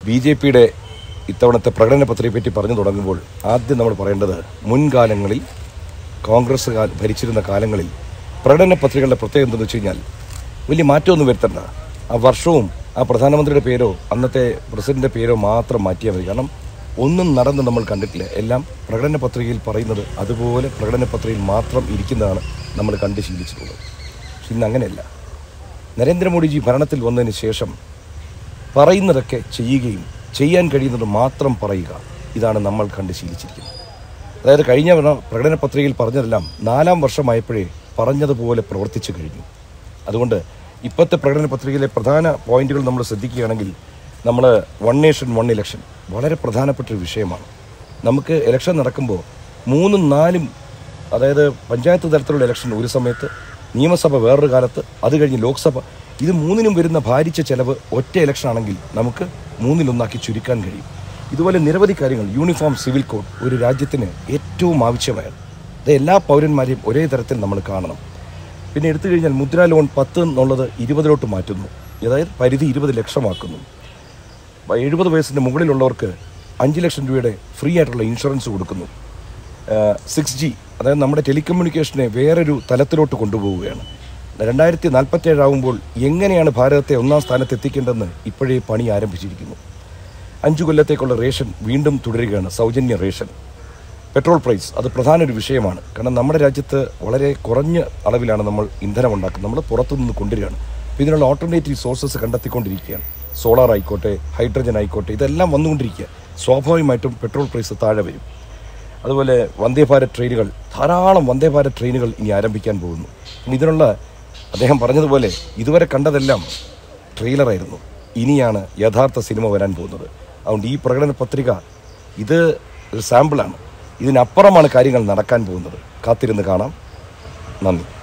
B J പിയുടെ ഇത്തവണത്തെ പ്രകടന പത്രികയെ പറ്റി പറഞ്ഞു തുടങ്ങുമ്പോൾ ആദ്യം നമ്മൾ പറയേണ്ടത് മുൻകാലങ്ങളിൽ കോൺഗ്രസ് കാ- ഭരിച്ചിരുന്ന കാലങ്ങളിൽ പ്രകടന പത്രികകളുടെ പ്രത്യേകത എന്തെന്ന് വെച്ച് കഴിഞ്ഞാൽ വലിയ മാറ്റമൊന്നും വരുത്തണ്ട ആ വർഷവും ആ പ്രധാനമന്ത്രിയുടെ പേരോ അന്നത്തെ പ്രസിഡന്റിന്റെ പേരോ മാത്രം മാറ്റിയാൽ മതി കാരണം ഒന്നും നടന്ന് നമ്മൾ കണ്ടിട്ടില്ല എല്ലാം പ്രകടന പത്രികയിൽ പറയുന്നത് അതുപോലെ പ്രകടന പത്രികയിൽ മാത്രം ഇരിക്കുന്നതാണ് നമ്മൾ കണ്ട് ശീലിച്ചിട്ടുള്ളത് പക്ഷെ ഇന്ന് അങ്ങനെയല്ല നരേന്ദ്രമോദിജി ഭരണത്തിൽ വന്നതിന് ശേഷം പറയുന്നതൊക്കെ ചെയ്യുകയും ചെയ്യാൻ കഴിയുന്നത് മാത്രം പറയുക ഇതാണ് നമ്മൾ കണ്ട് ശീലിച്ചിരിക്കുന്നത് അതായത് കഴിഞ്ഞ വര- പ്രകടന പത്രികയിൽ പറഞ്ഞതെല്ലാം നാലാം വർഷമായപ്പോഴേ പറഞ്ഞതുപോലെ പ്രവർത്തിച്ചു കഴിഞ്ഞു അതുകൊണ്ട് ഇപ്പോഴത്തെ പ്രകടന പത്രികയിലെ പ്രധാന പോയിന്റുകൾ നമ്മൾ ശ്രദ്ധിക്കുകയാണെങ്കിൽ നമ്മൾ വൺ നേഷൻ വൺ ഇലക്ഷൻ വളരെ പ്രധാനപ്പെട്ട ഒരു വിഷയമാണ് നമുക്ക് ഇലക്ഷൻ നടക്കുമ്പോൾ മൂന്നും നാലും അതായത് പഞ്ചായത്ത് തലത്തിലുള്ള ഇലക്ഷൻ ഒരു സമയത്ത് നിയമസഭ വേറൊരു കാലത്ത് അത് കഴിഞ്ഞ് ലോക്സഭ ഇത് മൂന്നിനും വരുന്ന ഭാരിച്ച ചെലവ് ഒറ്റ ഇലക്ഷൻ ആണെങ്കിൽ നമുക്ക് മൂന്നിലൊന്നാക്കി ചുരുക്കാൻ കഴിയും ഇതുപോലെ നിരവധി കാര്യങ്ങൾ യൂണിഫോം സിവിൽ കോഡ് ഒരു രാജ്യത്തിന് ഏറ്റവും ആവശ്യമായത് അത് എല്ലാ പൗരന്മാരെയും ഒരേ തരത്തിൽ നമ്മൾ കാണണം പിന്നെ എടുത്തു കഴിഞ്ഞാൽ മുദ്രാ ലോൺ പത്ത് എന്നുള്ളത് ഇരുപതിലോട്ട് മാറ്റുന്നു അതായത് പരിധി ഇരുപത് ലക്ഷമാക്കുന്നു എഴുപത് വയസ്സിന് മുകളിലുള്ളവർക്ക് അഞ്ച് ലക്ഷം രൂപയുടെ ഫ്രീ ആയിട്ടുള്ള ഇൻഷുറൻസ് കൊടുക്കുന്നു സിക്സ് ജി അതായത് നമ്മുടെ ടെലികമ്മ്യൂണിക്കേഷനെ വേറൊരു തലത്തിലോട്ട് കൊണ്ടുപോവുകയാണ് രണ്ടായിരത്തി നാൽപ്പത്തേഴാവുമ്പോൾ എങ്ങനെയാണ് ഭാരതത്തെ ഒന്നാം സ്ഥാനത്ത് എത്തിക്കേണ്ടതെന്ന് ഇപ്പോഴേ പണി ആരംഭിച്ചിരിക്കുന്നു അഞ്ചു കൊല്ലത്തേക്കുള്ള റേഷൻ വീണ്ടും തുടരുകയാണ് സൗജന്യ റേഷൻ പെട്രോൾ പ്രൈസ് അത് പ്രധാന ഒരു വിഷയമാണ് കാരണം നമ്മുടെ രാജ്യത്ത് വളരെ കുറഞ്ഞ അളവിലാണ് നമ്മൾ ഇന്ധനം ഉണ്ടാക്കുന്നത് നമ്മൾ പുറത്തുനിന്ന് കൊണ്ടുവരികയാണ് അപ്പോൾ ഇതിനുള്ള ഓൾട്ടർനേറ്റീവ് സോഴ്സസ് കണ്ടെത്തിക്കൊണ്ടിരിക്കുകയാണ് സോളാർ ആയിക്കോട്ടെ ഹൈഡ്രജൻ ആയിക്കോട്ടെ ഇതെല്ലാം വന്നുകൊണ്ടിരിക്കുക സ്വാഭാവികമായിട്ടും പെട്രോൾ പ്രൈസ് താഴെ വരും അതുപോലെ വന്ദേ ഭാരത് ട്രെയിനുകൾ ധാരാളം വന്ദേ ഭാരത് ട്രെയിനുകൾ ഇനി ആരംഭിക്കാൻ പോകുന്നു ഇനി ഇതിനുള്ള അദ്ദേഹം പറഞ്ഞതുപോലെ ഇതുവരെ കണ്ടതെല്ലാം ട്രെയിലറായിരുന്നു ഇനിയാണ് യഥാർത്ഥ സിനിമ വരാൻ പോകുന്നത് അതുകൊണ്ട് ഈ പ്രകടന പത്രിക ഇത് ഒരു സാമ്പിളാണ് ഇതിനപ്പുറമാണ് കാര്യങ്ങൾ നടക്കാൻ പോകുന്നത് കാത്തിരുന്ന് കാണാം നന്ദി